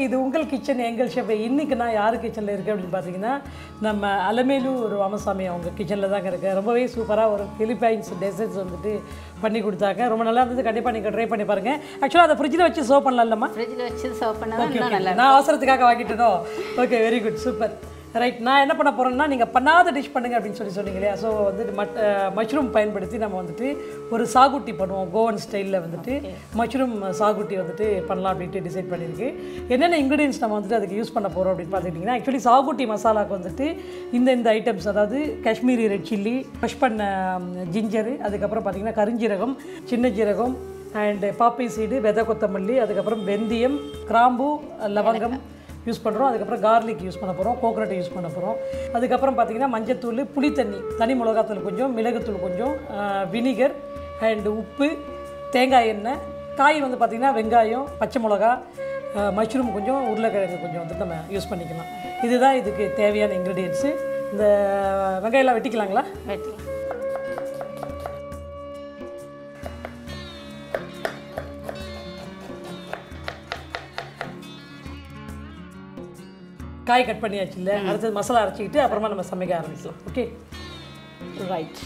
இது உங்கள் கிச்சன் எங்கள் ஷெஃப் இன்றைக்கி நான் யார் கிச்சனில் இருக்கேன் அப்படின்னு பார்த்தீங்கன்னா நம்ம அலமேலூர் ராமசாமி அவங்க கிச்சனில் தாங்க இருக்கேன் ரொம்பவே சூப்பராக ஒரு பிலிப்பைன்ஸ் டெசர்ட்ஸ் வந்துட்டு பண்ணி கொடுத்தாங்க ரொம்ப நல்லா இருந்தது கண்டிப்பாக நீங்கள் ட்ரை பண்ணி பாருங்கள் ஆக்சுவலாக அதை ஃப்ரிட்ஜில் வச்சு சர்வ் பண்ணலாம்மா ஃப்ரிட்ஜில் வச்சு சர்வ் பண்ணால் தான் இன்னும் நல்லா நான் அவசரத்துக்காக வாங்கிட்டனோ okay very good super right நான் என்ன பண்ண போகிறேன்னா நீங்கள் பண்ணாத டிஷ் பண்ணுங்க அப்படின்னு சொல்லி சொன்னீங்க இல்லையா ஸோ வந்துட்டு மட் மஷ்ரூம் பயன்படுத்தி நம்ம வந்துட்டு ஒரு சாகுட்டி பண்ணுவோம் கோவன் ஸ்டைலில் வந்துட்டு மஷ்ரூம் சாகுட்டி வந்துட்டு பண்ணலாம் அப்படின்ட்டு டிசைட் பண்ணியிருக்கு என்னென்ன இன்க்ரீடியன்ஸ் நம்ம வந்துட்டு அதுக்கு யூஸ் பண்ண போகிறோம் அப்படின்னு பார்த்துக்கிட்டிங்கன்னா ஆக்சுவலி சாகுட்டி மசாலாக்கு வந்துட்டு இந்த இந்த ஐட்டம்ஸ் அதாவது காஷ்மீரி ரெட் சில்லி ஃப்ரெஷ் பண்ண ஜிஞ்சரு அதுக்கப்புறம் பார்த்திங்கன்னா கருஞ்சீரகம் சின்ன ஜீரகம் அண்டு பாப்பி சீடு விதை கொத்தமல்லி அதுக்கப்புறம் வெந்தயம் கிராம்பு லவங்கம் யூஸ் பண்ணுறோம் அதுக்கப்புறம் கார்லிக் யூஸ் பண்ண போகிறோம் கோகனட் யூஸ் பண்ண போகிறோம் அதுக்கப்புறம் பார்த்திங்கன்னா மஞ்சத்தூள் புளித்தண்ணி தனி மிளகாத்தூள் கொஞ்சம் மிளகுத்தூள் கொஞ்சம் வினிகர் அண்டு உப்பு தேங்காய் எண்ணெய் காய் வந்து பார்த்திங்கன்னா வெங்காயம் பச்சை மிளகா மஷ்ரூம் கொஞ்சம் உருளைக்கிழங்கு கொஞ்சம் வந்துட்டு நம்ம யூஸ் பண்ணிக்கலாம் இதுதான் இதுக்கு தேவையான இன்க்ரீடியன்ஸு இந்த வெங்காயம்லாம் வெட்டிக்கலாங்களா வெட்டி காய் கட் பண்ணியாச்சு இல்லை அடுத்தது மசாலா அரைச்சிக்கிட்டு அப்புறமா நம்ம சமைக்க ஆரம்பிக்கலாம் ஓகே ரைட்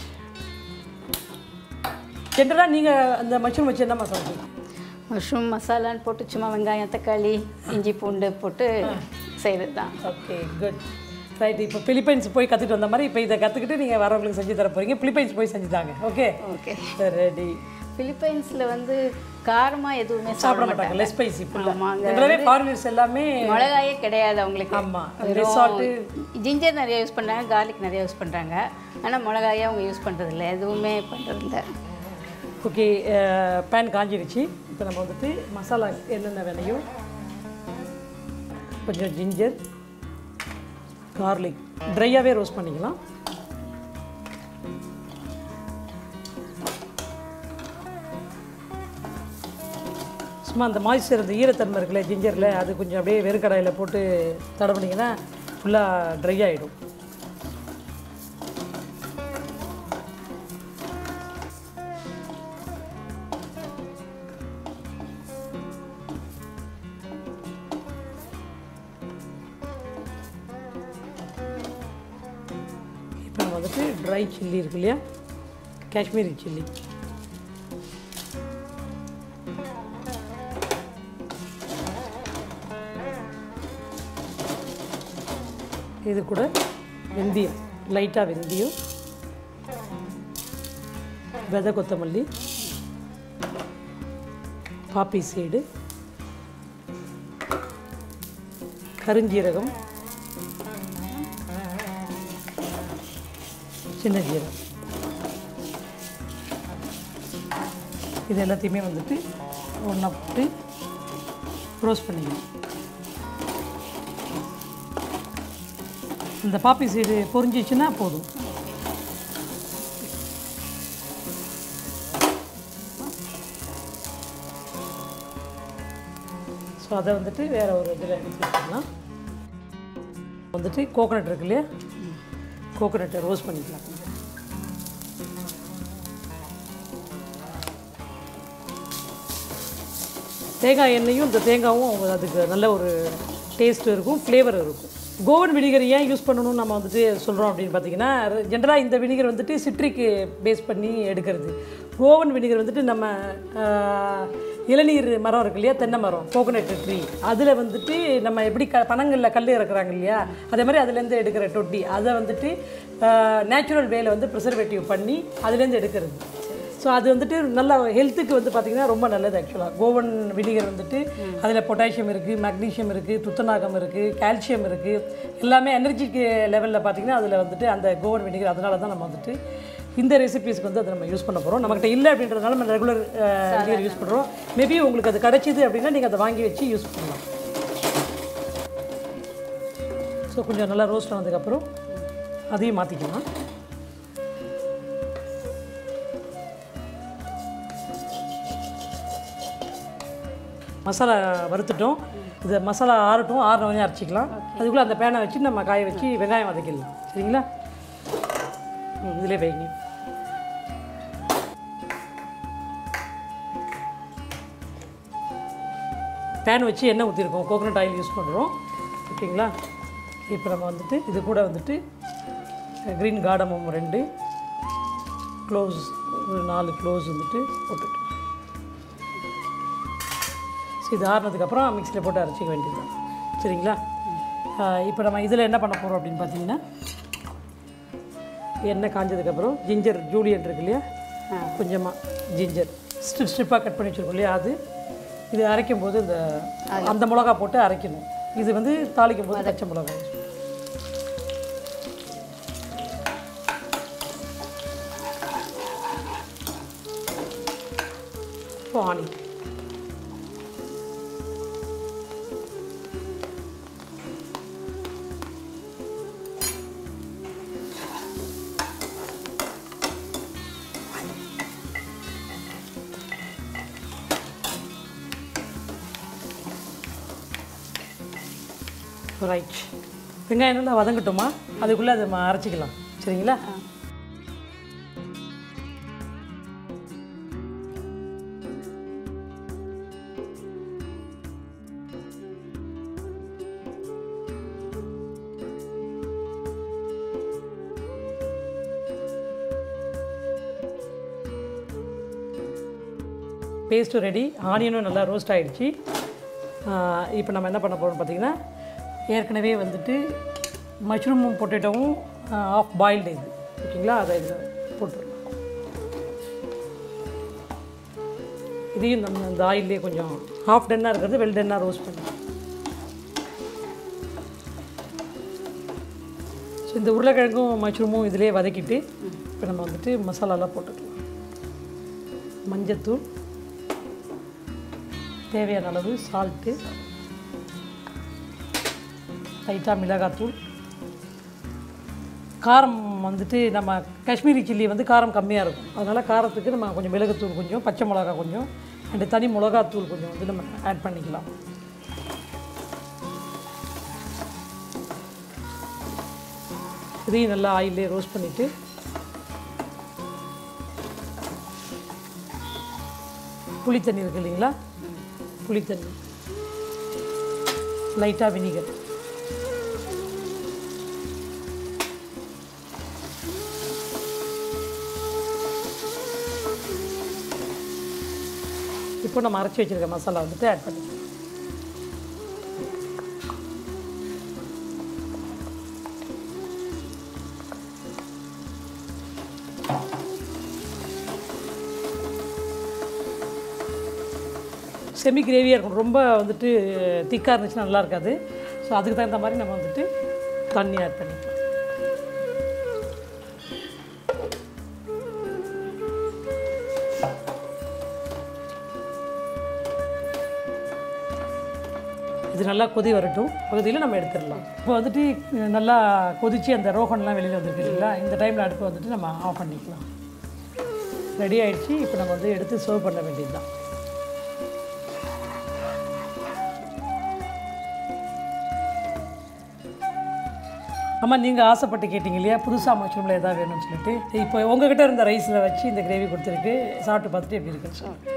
ஜென்ரலாக நீங்கள் அந்த மஷ்ரூம் வச்சு என்ன மசாலா செய்வீங்க? மஷ்ரூம் மசாலான்னு போட்டு சும்மா வெங்காயம் தக்காளி இஞ்சி பூண்டு போட்டு செய்கிறது தான் ஓகே குட் ரைட் இப்போ பிலிப்பைன்ஸ் போய் கற்றுட்டு வந்த மாதிரி இப்போ இதை கற்றுக்கிட்டு நீங்கள் வரவங்களுக்கு செஞ்சு தர போகிறீங்க பிலிப்பைன்ஸ் போய் செஞ்சுட்டாங்க ஓகே ஓகே ரெடி பிலிப்பைன்ஸில் வந்து காரமாக எதுவுமே சாப்பிட சாப்பிட மாட்டாங்க லெஸ் ஸ்பைசி ஃபுல்லாக ஆமாங்க. ஜென்ரலாகவே ஃபாரினர்ஸ் எல்லாமே மிளகாயே கிடையாது அவங்களுக்கு ஆமாம் வெறும் ரிசார்ட்டு ஜிஞ்சர் நிறைய யூஸ் பண்ணுறாங்க கார்லிக் நிறைய யூஸ் பண்ணுறாங்க ஆனால் மிளகாயே அவங்க யூஸ் பண்ணுறதில்ல எதுவுமே பண்ணுறதில்ல ஓகே பேன் காஞ்சிருச்சு இப்போ நம்ம வந்துட்டு மசாலா என்னென்ன வேலையும் கொஞ்சம் ஜிஞ்சர் கார்லிக் ட்ரையாகவே ரோஸ்ட் பண்ணிக்கலாம் சும்மா அந்த மாய்ஸ்சர் அந்த ஈரத்தன்மை இருக்குல்ல ஜிஞ்சரில் அது கொஞ்சம் அப்படியே வெறுக்கடாயில் போட்டு தடவுனீங்கன்னா ஃபுல்லாக ட்ரை ஆகிடும் இப்போ நம்ம வந்துட்டு ட்ரை சில்லி இருக்கு இல்லையா காஷ்மீரி சில்லி இது கூட வெந்தயம் லைட்டாக வெந்தயம் விதை கொத்தமல்லி பாப்பி சீடு கருஞ்சீரகம் சின்ன ஜீரகம் இது எல்லாத்தையுமே வந்துட்டு ஒன்றா போட்டு ரோஸ்ட் பண்ணிக்கணும் இந்த பாப்பி சீடு பொரிஞ்சிச்சுன்னா போதும் ஸோ அதை வந்துட்டு வேறு ஒரு இதில் எடுத்து வச்சுக்கலாம் வந்துட்டு கோகனட் இருக்கு இல்லையா கோகனட்டை ரோஸ்ட் பண்ணிக்கலாம் தேங்காய் எண்ணெயும் இந்த தேங்காயும் அவங்க அதுக்கு நல்ல ஒரு டேஸ்ட் இருக்கும் ஃப்ளேவர் இருக்கும் கோவன் வினிகர் ஏன் யூஸ் பண்ணணும்னு நம்ம வந்துட்டு சொல்கிறோம் அப்படின்னு பார்த்தீங்கன்னா ஜென்ரலாக இந்த வினிகர் வந்துட்டு சிட்ரிக்கு பேஸ் பண்ணி எடுக்கிறது கோவன் வினிகர் வந்துட்டு நம்ம ஆஹ், இளநீர் மரம் இருக்கு இல்லையா தென்னை மரம் கோகனட் ட்ரீ அதில் வந்துட்டு நம்ம எப்படி க பனங்களில் கல் இறக்குறாங்க இல்லையா அதே மாதிரி அதுலேருந்து எடுக்கிற தொட்டி அதை வந்துட்டு நேச்சுரல் வேல வந்து ப்ரிசர்வேட்டிவ் பண்ணி அதுலேருந்து எடுக்கிறது ஸோ அது வந்துட்டு நல்ல ஹெல்த்துக்கு வந்து பார்த்திங்கன்னா ரொம்ப நல்லது ஆக்சுவலாக கோவன் வினிகர் வந்துட்டு அதில் பொட்டாசியம் இருக்குது மக்னீஷியம் இருக்குது துத்தநாகம் இருக்குது கால்சியம் இருக்குது எல்லாமே எனர்ஜிக்கு லெவலில் பார்த்திங்கன்னா அதில் வந்துட்டு அந்த கோவன் வினிகர் அதனால தான் நம்ம வந்துட்டு இந்த ரெசிபீஸ்க்கு வந்து அதை நம்ம யூஸ் பண்ண போகிறோம் நம்மகிட்ட இல்லை அப்படின்றதுனால நம்ம ரெகுலர் வினிகர் யூஸ் பண்ணுறோம் மேபி உங்களுக்கு அது கிடைச்சிது அப்படின்னா நீங்கள் அதை வாங்கி வச்சு யூஸ் பண்ணலாம் ஸோ கொஞ்சம் நல்லா ரோஸ்ட் ஆனதுக்கப்புறம் அதையும் மாற்றிக்கலாம் மசாலா வறுத்துட்டோம் இது மசாலா ஆறட்டும் ஆறினவனே அரைச்சிக்கலாம் அதுக்குள்ளே அந்த பேனை வச்சு நம்ம காய வச்சு வெங்காயம் வதக்கிடலாம் சரிங்களா ம் இதிலே வைங்க பேன் வச்சு எண்ணெய் ஊற்றிருக்கோம் கோகனட் ஆயில் யூஸ் பண்ணுறோம் ஓகேங்களா இப்போ நம்ம வந்துட்டு இது கூட வந்துட்டு க்ரீன் கார்டமம் ரெண்டு க்ளோஸ் ஒரு நாலு க்ளோஸ் வந்துட்டு போட்டுட்டு ஸோ இது ஆறுனதுக்கப்புறம் மிக்சியில் போட்டு அரைச்சிக்க வேண்டியது சரிங்களா இப்போ நம்ம இதில் என்ன பண்ண போகிறோம் அப்படின்னு பார்த்தீங்கன்னா எண்ணெய் காஞ்சதுக்கப்புறம் ஜிஞ்சர் ஜூலியன் இருக்கு இல்லையா கொஞ்சமாக ஜிஞ்சர் ஸ்ட்ரிப் ஸ்ட்ரிப்பாக கட் பண்ணி வச்சுருக்கோம் இல்லையா அது இது அரைக்கும் போது இந்த அந்த மிளகா போட்டு அரைக்கணும் இது வந்து தாளிக்கும் போது பச்சை மிளகா இப்போ ஆனி ரைட் வெங்காயம் நல்லா வதங்கட்டுமா அதுக்குள்ளே அதை ம- அரைச்சிக்கலாம் சரிங்களா பேஸ்ட்டு ரெடி ஆனியனும் நல்லா ரோஸ்ட் ஆகிடுச்சு இப்போ நம்ம என்ன பண்ண போகிறோம் பார்த்தீங்கன்னா ஏற்கனவே வந்துட்டு மஷ்ரூமும் பொட்டேட்டோவும் ஆஃப் பாயில்டு இது ஓகேங்களா அதை இதில் போட்டுடலாம் இதையும் நம்ம இந்த ஆயிலே கொஞ்சம் ஹாஃப் டென்னாக இருக்கிறது வெல் டென்னாக ரோஸ்ட் பண்ணலாம் ஸோ இந்த உருளைக்கிழங்கும் மஷ்ரூமும் இதிலே வதக்கிட்டு இப்போ நம்ம வந்துட்டு மசாலாலாம் போட்டுக்கலாம் மஞ்சத்தூள் தேவையான அளவு சால்ட்டு லைட்டாக மிளகாத்தூள் காரம் வந்துட்டு நம்ம காஷ்மீரி சில்லி வந்து காரம் கம்மியாக இருக்கும் அதனால் காரத்துக்கு நம்ம கொஞ்சம் மிளகுத்தூள் கொஞ்சம் பச்சை மிளகா கொஞ்சம் அண்டு தனி மிளகாத்தூள் கொஞ்சம் வந்து நம்ம ஆட் பண்ணிக்கலாம் இதையும் நல்லா ஆயிலே ரோஸ்ட் பண்ணிவிட்டு புளி தண்ணி இருக்கு இல்லைங்களா புளி தண்ணி லைட்டாக வினிகர் இப்போ நம்ம அரைச்சி வச்சிருக்க மசாலா வந்துட்டு ஆட் பண்ணிக்கலாம் செமி கிரேவியாக இருக்கும் ரொம்ப வந்துட்டு திக்காக இருந்துச்சுன்னா நல்லா இருக்காது ஸோ அதுக்கு தகுந்த மாதிரி நம்ம வந்துட்டு தண்ணி ஆட் பண்ணிக்கலாம் இது நல்லா கொதி வரட்டும் கொதியில் நம்ம எடுத்துடலாம் இப்போ வந்துட்டு அஹ், நல்லா கொதிச்சு அந்த ரோகன்லாம் வெளியில் வந்துருக்கு இல்லைங்களா இந்த டைமில் அடுப்பு வந்துட்டு நம்ம ஆஃப் பண்ணிக்கலாம் ரெடி ஆயிடுச்சு இப்போ நம்ம வந்து எடுத்து சர்வ் பண்ண வேண்டியது தான் அம்மா நீங்கள் ஆசைப்பட்டு கேட்டீங்க இல்லையா புதுசாக மஷ்ரூமில் எதாவது வேணும்னு சொல்லிட்டு இப்போ உங்ககிட்ட இருந்த ரைஸில் வச்சு இந்த கிரேவி கொடுத்துருக்கு சாப்பிட்டு பார்த்துட்டு எப்படி இருக்குன்னு சொல்லுங்கள்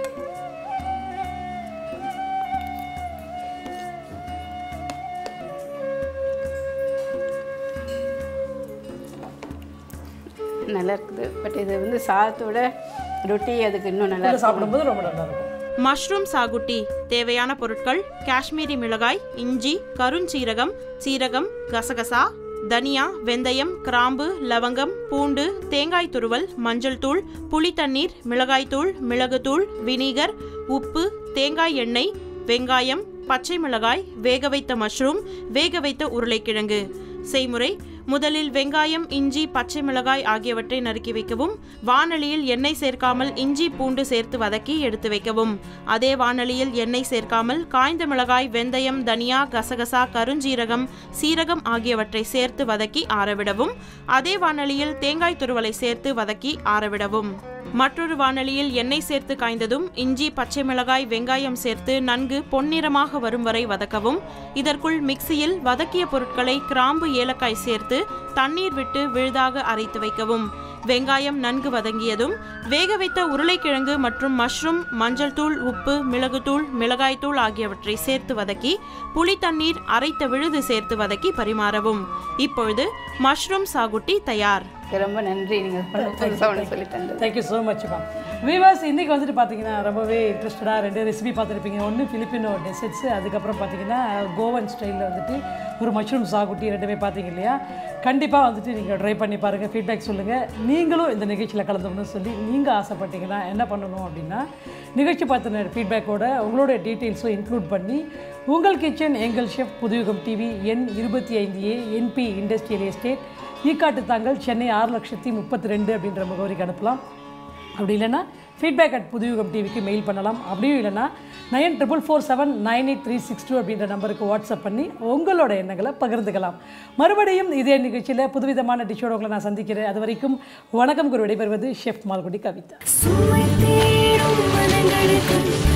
நல்லா இருக்குது பட் இது வந்து சாதத்தோட ரொட்டி அதுக்கு இன்னும் நல்லா இதில் சாப்பிடும்போது ரொம்ப நல்லா இருக்கும் மஷ்ரூம் சாகுட்டி தேவையான பொருட்கள் காஷ்மீரி மிளகாய் இஞ்சி கருஞ்சீரகம் சீரகம் கசகசா தனியா வெந்தயம் கிராம்பு லவங்கம் பூண்டு தேங்காய் துருவல் மஞ்சள் தூள் புளித்தண்ணீர் மிளகாய்த்தூள் மிளகுத்தூள் வினிகர் உப்பு தேங்காய் எண்ணெய் வெங்காயம் பச்சை மிளகாய் வேக வைத்த மஷ்ரூம் வேக வைத்த உருளைக்கிழங்கு செய்முறை முதலில் வெங்காயம் இஞ்சி பச்சை மிளகாய் ஆகியவற்றை நறுக்கி வைக்கவும் வாணலியில் எண்ணெய் சேர்க்காமல் இஞ்சி பூண்டு சேர்த்து வதக்கி எடுத்து வைக்கவும் அதே வாணலியில் எண்ணெய் சேர்க்காமல் காய்ந்த மிளகாய் வெந்தயம் தனியா கசகசா கருஞ்சீரகம் சீரகம் ஆகியவற்றை சேர்த்து வதக்கி ஆறவிடவும் அதே வாணலியில் தேங்காய் துருவலை சேர்த்து வதக்கி ஆறவிடவும் மற்றொரு வாணலியில் எண்ணெய் சேர்த்து காய்ந்ததும் இஞ்சி பச்சை மிளகாய் வெங்காயம் சேர்த்து நன்கு பொன்னிறமாக வரும் வரை வதக்கவும் இதற்குள் மிக்சியில் வதக்கிய பொருட்களை கிராம்பு ஏலக்காய் சேர்த்து தண்ணீர் விட்டு விழுதாக அரைத்து வைக்கவும் வெங்காயம் நன்கு வதங்கியதும் வேக வைத்த உருளைக்கிழங்கு மற்றும் மஷ்ரூம் மஞ்சள் தூள் உப்பு மிளகுத்தூள் மிளகாய்த்தூள் ஆகியவற்றை சேர்த்து வதக்கி புளி தண்ணீர் அரைத்த விழுது சேர்த்து வதக்கி பரிமாறவும் இப்பொழுது மஷ்ரூம் சாகுட்டி தயார் ரொம்ப நன்றி நீங்கள் புதுசாக ஒன்று சொல்லி தந்தது thank you so much ma'am viewers இன்றைக்கி வந்துட்டு பார்த்தீங்கன்னா ரொம்பவே இன்ட்ரெஸ்டடாக ரெண்டு ரெசிபி பார்த்துருப்பீங்க ஒன்று ஃபிலிப்பினோ டெசர்ட்ஸு அதுக்கப்புறம் பார்த்தீங்கன்னா கோவன் ஸ்டைலில் வந்துட்டு ஒரு மஷ்ரூம் சாகுட்டி ரெண்டுமே பார்த்தீங்க இல்லையா கண்டிப்பாக வந்துட்டு நீங்கள் ட்ரை பண்ணி பாருங்கள் ஃபீட்பேக் சொல்லுங்கள் நீங்களும் இந்த நிகழ்ச்சியில் கலந்துக்கணும்னு சொல்லி நீங்கள் ஆசைப்பட்டீங்கன்னா என்ன பண்ணணும் அப்படின்னா நிகழ்ச்சி பார்த்தின ஃபீட்பேக்கோட உங்களோட டீட்டெயில்ஸும் இன்க்ளூட் பண்ணி உங்கள் கிச்சன் எங்கள் ஷெஃப் புதுயுகம் டிவி எண் இருபத்தி ஐந்து A NP industrial estate Ekkattu Thangal Chennai ஆறு லட்சத்தி முப்பத்தி ரெண்டு அப்படின்ற முகவரிக்கு அனுப்பலாம் அப்படி இல்லைன்னா ஃபீட்பேக் அட் புதுயுகம் டிவிக்கு மெயில் பண்ணலாம் அப்படியும் இல்லைன்னா nine triple four seven nine eight three six two அப்படின்ற நம்பருக்கு வாட்ஸ்அப் பண்ணி உங்களோட எண்ணங்களை பகிர்ந்துக்கலாம் மறுபடியும் இதே நிகழ்ச்சியில் புதுவிதமான டிஷ்ஷோட உங்களை நான் சந்திக்கிறேன் அது வரைக்கும் வணக்கம் குரு விடைபெறுவது ஷெஃப் மால்குடி கவிதா சுவை தேடும் மனங்களுக்கு